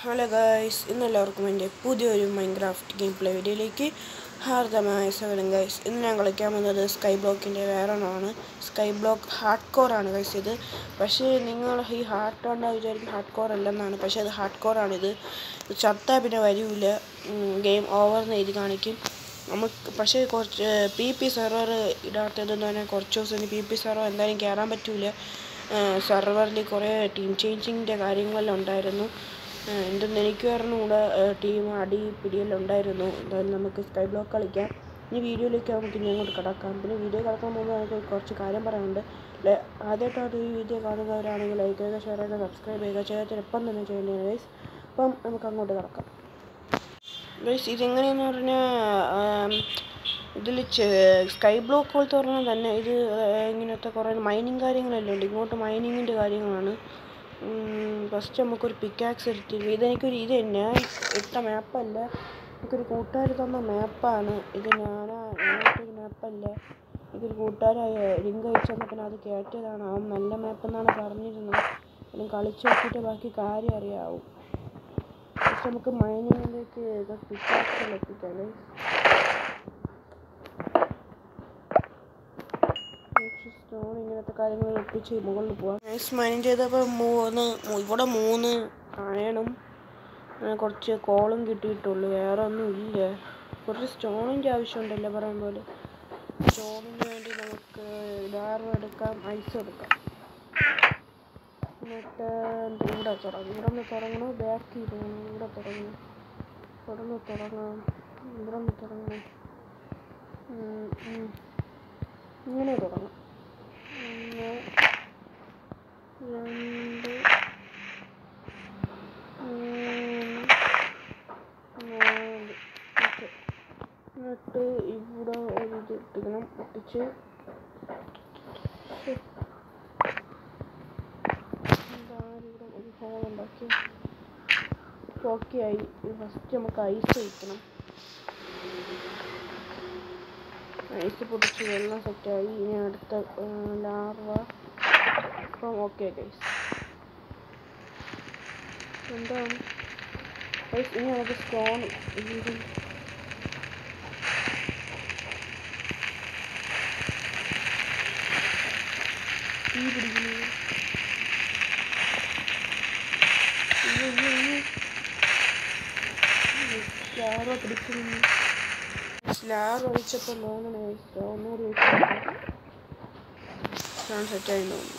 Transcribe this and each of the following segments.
Hello guys ഇന്ന് എല്ലാവർക്കും എൻ്റെ പുതിയൊരു മൈൻക്രാഫ്റ്റ് ഗെയിം പ്ലേ വീഡിയോയിലേക്ക് ഹാർദമായ സ്വാഗതം ഗൈസ് ഇന്ന് ഞാൻ കളിക്കാൻ പോകുന്നത് സ്കൈ ബ്ലോക്കിൻ്റെ വേറെ ഒന്നാണ് സ്കൈ ബ്ലോക്ക് ഹാർഡ് കോറാണ് ഗൈസ് ഇത് പക്ഷേ നിങ്ങൾ ഈ ഹാർഡ് കണ്ടാൽ വിചാരിക്കും ഹാർഡ് കോർ അല്ലെന്നാണ് പക്ഷേ അത് ഹാർഡ് കോറാണിത് ഇത് ചത്താൽ പിന്നെ വരില്ല ഗെയിം ഓവർ എന്ന് എഴുതി കാണിക്കും നമുക്ക് പക്ഷേ കുറച്ച് പി പി സെർവർ ഇടാത്തതെന്ന് പറഞ്ഞാൽ കുറച്ച് ദിവസം ഇനി പി പി സെർവർ എന്തായാലും കയറാൻ പറ്റില്ല സെർവറിൽ കുറേ ടീം ചേഞ്ചിങ്ങിൻ്റെ കാര്യങ്ങളെല്ലാം ഉണ്ടായിരുന്നു ഏഹ് എന്തെന്ന് എനിക്ക് പറഞ്ഞുകൂടെ ടീം അടി പിടിയെല്ലാം ഉണ്ടായിരുന്നു എന്തായാലും നമുക്ക് സ്കൈ ബ്ലോക്ക് കളിക്കാം ഈ വീഡിയോയിലേക്ക് നമുക്ക് ഇനി അങ്ങോട്ട് കിടക്കാം പിന്നെ വീഡിയോ കിടക്കാൻ പോകുമ്പോൾ നമുക്ക് കുറച്ച് കാര്യം പറയാനുണ്ട് ലെ- ആദ്യമായിട്ടാണ് ഈ വീഡിയോ കാണുന്നവരാണെങ്കിൽ ലൈക്ക് ചെയ്യുക ഷെയർ ചെയ്യുക സബ്സ്ക്രൈബ് ചെയ്യുക ചെയ്യാത്ത എപ്പം തന്നെ ചെയ്യേണ്ടതാണ് ഗൈസ് അപ്പം നമുക്ക് അങ്ങോട്ട് കിടക്കാം ഗൈസ് ഇതെങ്ങനെയെന്ന് പറഞ്ഞാൽ ഇതിൽ സ്കൈ ബ്ലോക്ക് പോലത്തെ പറഞ്ഞാൽ തന്നെ ഇത് ഏഹ്, ഇങ്ങനത്തെ കുറേ മൈനിങ് കാര്യങ്ങളെല്ലാം ഉണ്ട് ഇങ്ങോട്ട് മൈനിങ്ങിൻ്റെ കാര്യങ്ങളാണ് ഫസ്റ്റ് നമുക്കൊരു പിക്കാക്സ് എടുത്തിരുന്നു ഇതെനിക്കൊരു ഇത് ഞാൻ ഇട്ട മാപ്പല്ല എനിക്കൊരു കൂട്ടുകാർ തന്ന മാപ്പാണ് ഇത് ഞാനാ ഞാനിട്ടൊരു മാപ്പല്ല ഇതൊരു കൂട്ടുകാരായ ലിങ്ക് അയച്ചു തന്നപ്പോൾ അത് കയറ്റിയതാണ് അവൻ നല്ല മാപ്പ് എന്നാണ് പറഞ്ഞിരുന്നത് പിന്നെ കളിച്ച് നോക്കിയിട്ട് ബാക്കി കാര്യം അറിയാവും പക്ഷെ നമുക്ക് മൈനിങ്ങിലേക്ക് പിക്കാക്സ് എത്തിക്കാം സ്റ്റോൺ ഇങ്ങനത്തെ കാര്യങ്ങൾ ഒപ്പിച്ച് മുകളിൽ പോവാം നൈസ് മൈൻ ചെയ്തപ്പോൾ മൂന്ന് മൂ- ഇവിടെ മൂന്ന് അയണും അങ്ങനെ കുറച്ച് കോളും കിട്ടിയിട്ടുള്ളൂ വേറെ ഒന്നും ഇല്ല കുറച്ച് സ്റ്റോണിൻ്റെ ആവശ്യമുണ്ടല്ലോ പറയാൻ പോലെ സ്റ്റോണിന് വേണ്ടി നമുക്ക് ഡാർവ് എടുക്കാം ഐസ് എടുക്കാം എന്നിട്ട് എന്ത് ഇവിടെ തുടങ്ങും ഇവിടെ ഒന്ന് തുടങ്ങണോ ബാക്കിൽ പോകണം ഇവിടെ തുടങ്ങണം ഇവിടെ നിന്ന് തുടങ്ങാം ഇവിടെ നിന്ന് തുടങ്ങണം ഉം, ഉം. ഇങ്ങനെ തുടങ്ങാം ഒന്ന് രണ്ട് മൂന്ന് നാല് ഓക്കെ എന്നിട്ട് ഇവിടെ ഒരു ഇത് ഇട്ടിക്കണം ഒട്ടിച്ച് ശ്ശെ. ഇതാരിവിടെ ഒരു ഹോൾ ഉണ്ടാക്കി ഓക്കെ ആയി ഫസ്റ്റ് നമുക്ക് ഐസ് വയ്ക്കണം ഐസ് പൊടിച്ച് വെള്ളം സെറ്റായി ഇനി അടുത്ത ലാർവ അപ്പം ഓക്കെ ഗൈസ് എന്താണ് ഗൈസ് ഇനി നമുക്ക് സ്റ്റോൺ തീ പിടിക്കുന്നു അയ്യോ അയ്യോ അയ്യോ ലാർവ പിടിക്കുന്നു സ്ലാബ് ഒഴിച്ചപ്പോൾ തോന്നണേ ഒന്നുകൂടി സ്റ്റോൺ സെറ്റായി തോന്നുന്നു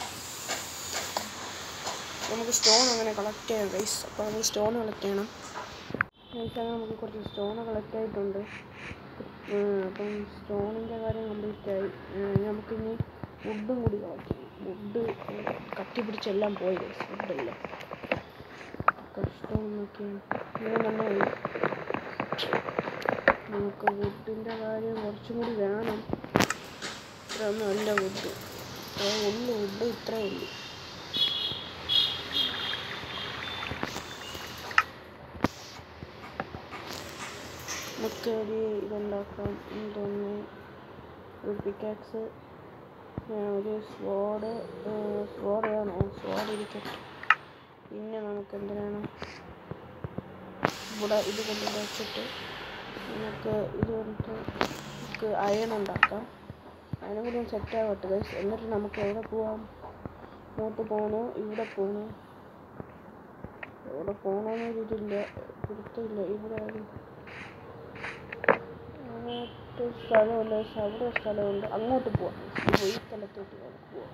നമുക്ക് സ്റ്റോൺ അങ്ങനെ കളക്ട് ചെയ്യാം ഗൈസ് അപ്പോൾ നമുക്ക് സ്റ്റോൺ കളക്ട് ചെയ്യണം ഗൈസ് അങ്ങനെ നമുക്ക് കുറച്ച് സ്റ്റോൺ കളക്ട് ആയിട്ടുണ്ട് ഉം, അപ്പം സ്റ്റോണിൻ്റെ കാര്യം കംപ്ലീറ്റ് ആയി ഉം, നമുക്കിനി വുഡും കൂടി കളക്ട് ചെയ്യണം വുഡ് കത്തി പിടിച്ചെല്ലാം പോയി ഗൈസ് വുഡെല്ലാം കഷ്ടം എന്നൊക്കെയാണ് ഇങ്ങനെ നന്നായി നമുക്ക് വുഡിൻ്റെ കാര്യം കുറച്ചും കൂടി വേണം ഇത്ര ഒന്നും അല്ല വുഡ് ഇത്രേ ഉള്ളു വുഡ് ഇത്രേ ഉള്ളു നമുക്ക് ഒരു ഇതുണ്ടാക്കാം എന്തോന്ന് ഒരു പിക്കാക്സ് ഒരു സ്വാഡ് സ്വാഡ് വേണോ സ്വാഡ് ഇരിക്കട്ടെ പിന്നെ നമുക്ക് എന്തിനാണ് ഇവിടെ ഇത് കൊണ്ട് വെച്ചിട്ട് നമുക്ക് ഇത് കൊണ്ടിട്ട് നമുക്ക് അയൺ ഉണ്ടാക്കാം അയൺ കൂടി സെറ്റ് ആവട്ടെ ഗൈസ് എന്നിട്ട് നമുക്ക് എവിടെ പോവാം ഇങ്ങോട്ട് പോകണോ ഇവിടെ പോകണോ എവിടെ പോകണമെന്ന് ഇതില്ല പിടുത്തില്ല ഇവിടെ ഒരു- അങ്ങോട്ട് സ്ഥലമുണ്ട് പക്ഷെ അവിടെ ഒരു സ്ഥലമുണ്ട് അങ്ങോട്ട് പോവാം ഈ ഈ സ്ഥലത്തോട്ട് പോവാം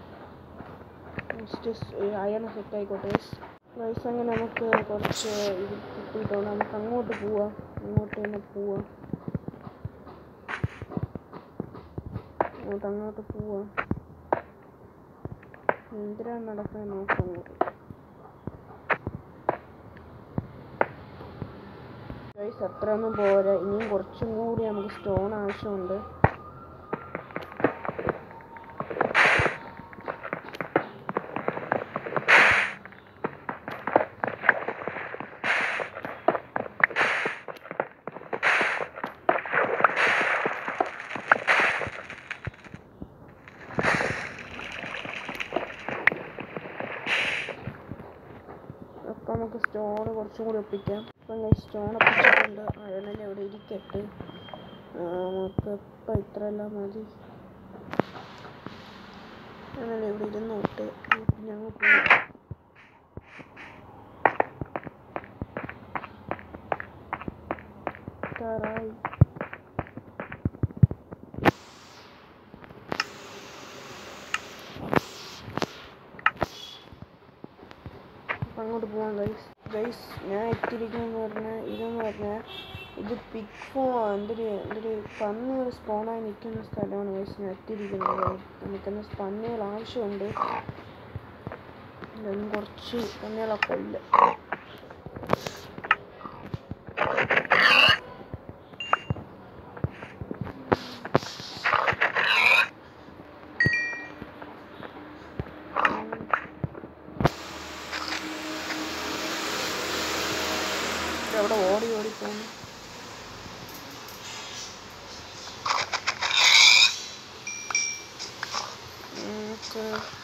ജസ്റ്റ് അയൺ സെറ്റ് ആയിക്കോട്ടെ ഗൈസ് ഗൈസ് അങ്ങനെ നമുക്ക് കുറച്ച് ഇത് കിട്ടിയിട്ടുണ്ട് നമുക്ക് അങ്ങോട്ട് പോവാം അങ്ങോട്ട് തന്നെ പോവാം അങ്ങോട്ട് അങ്ങോട്ട് പോവാം എന്തിനാണ് നടക്കാൻ നോക്കാം അങ്ങോട്ട് ഗൈസ് അത്രയൊന്നും പോരാ ഇനിയും കുറച്ചും കൂടി നമുക്ക് സ്റ്റോൺ ആവശ്യമുണ്ട് നമുക്ക് സ്റ്റോൺ കുറച്ചും കൂടി ഒപ്പിക്കാം അപ്പം ഞാൻ സ്റ്റോൺ ഒപ്പിച്ചിട്ടുണ്ട് അയണൽ അവിടെ ഇരിക്കട്ടെ ആ, നമുക്ക് ഇപ്പം ഇത്രയെല്ലാം മതി അയണൽ ഇവിടെ ഇരുന്നോട്ട് ഞങ്ങൾ പോയി താറായി അപ്പം അങ്ങോട്ട് പോവാം ഗൈസ് ഗൈസ് ഞാൻ എത്തിയിരിക്കുന്നതെന്ന് പറഞ്ഞാൽ ഇതെന്ന് പറഞ്ഞാൽ ഇത് പിക് ഫോ എന്തൊരു എന്തൊരു പന്നികൾ സ്പോണായി നിൽക്കുന്ന സ്ഥലമാണ് ഗൈസ് ഞാൻ എത്തിയിരിക്കുന്നത് നമുക്കെന്ന് പന്നികൾ ആവശ്യമുണ്ട് ഇതൊന്നും കുറച്ച് പന്നികളൊക്കെ ഇല്ല അവിടെ ഓടി ഓടി പോകുന്നു നമുക്ക്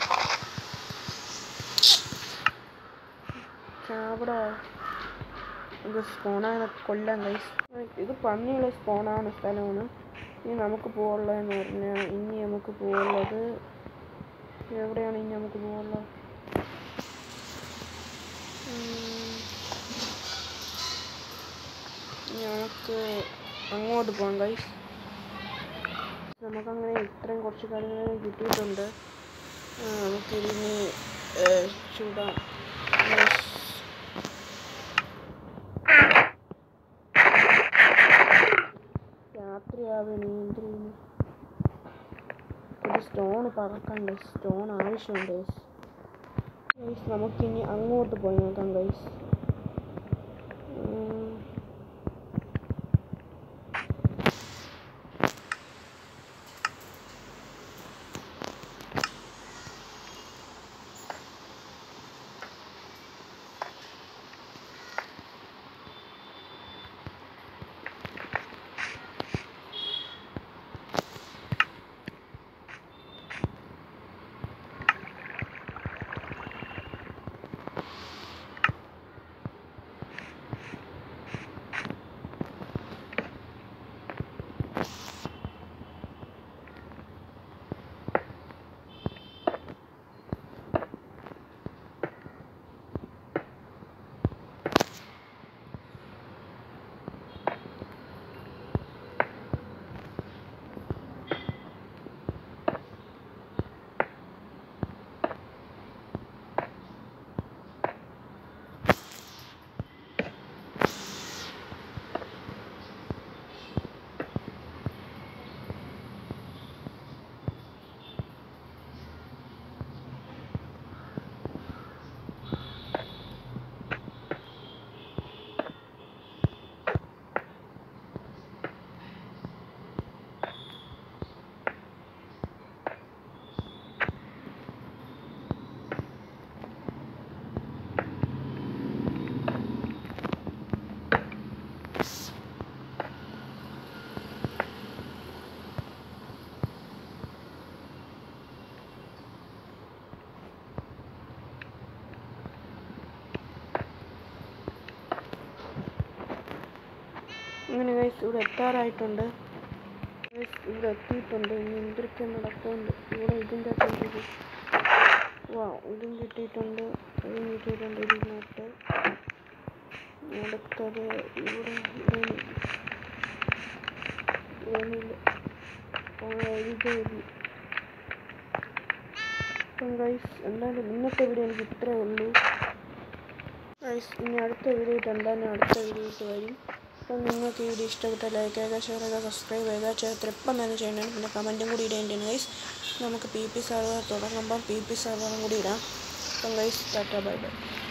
അവിടെ ഇത് സ്പോണാണ് കൊല്ലാൻ കൈസ് ഇത് പന്നിയുള്ള സ്പോണാണ് സ്ഥലമാണ് ഇനി നമുക്ക് പോകാനുള്ളതെന്ന് പറഞ്ഞാൽ ഇനി നമുക്ക് പോകാനുള്ളത് എവിടെയാണ് ഇനി നമുക്ക് പോകാനുള്ളത് ഉം. ഞങ്ങൾക്ക് അങ്ങോട്ട് പോകാം ഗൈസ് നമുക്കങ്ങനെ ഇത്രയും കുറച്ച് കാര്യങ്ങൾ കിട്ടിയിട്ടുണ്ട് ആ, നമുക്കിതിന് ഏ, ചൂടാം Guys. രാത്രിയാവണേ എന്തിനു ഒരു സ്റ്റോൺ പറക്കണ്ട സ്റ്റോൺ ആവശ്യമുണ്ട് ഗൈസ് ഗൈസ് നമുക്കിനി അങ്ങോട്ട് പോയി നോക്കാം ഗൈസ് ഉം. അങ്ങനെ ഗൈസ് ഇവിടെ എത്താറായിട്ടുണ്ട് ഗൈസ് ഇവിടെ എത്തിയിട്ടുണ്ട് ഇനി എന്തൊക്കെ നടക്കുന്നുണ്ട് ഇവിടെ ഇതിൻ്റെ അകത്ത് വാ ഇതും കിട്ടിയിട്ടുണ്ട് ഇതും കിട്ടിയിട്ടുണ്ട് ഇതിനകത്ത് അടുത്തത് ഇവിടെ ഇവിടെയും- ഇവിടെയൊന്നുമില്ല. ആ, ഇതേ ഉള്ളൂ. അപ്പം ഗൈസ് എന്തായാലും ഇന്നത്തെ വീഡിയോ എനിക്ക് ഇത്രേ ഉള്ളൂ ഗൈസ് ഇനി അടുത്ത വീഡിയോ ആയിട്ട് എന്തായാലും അടുത്ത വീഡിയോ ആയിട്ട് വരും അപ്പം നിങ്ങൾക്ക് ഈ വീഡിയോ ഇഷ്ടപ്പെട്ട ലൈക്ക് ചെയ്യുക ഷെയർ ചെയ്യുക സബ്സ്ക്രൈബ് ചെയ്യുക ചേർത്ത് എപ്പം തന്നെ ചെയ്യണം പിന്നെ കമൻറ്റും കൂടി ഇടേണ്ടതാണ് ഗൈസ് നമുക്ക് പി പി സർവർ തുടങ്ങുമ്പം പി പി സർവറും കൂടി ഇടാം അപ്പം ഗൈസ് ടാറ്റ ബൈ ബൈ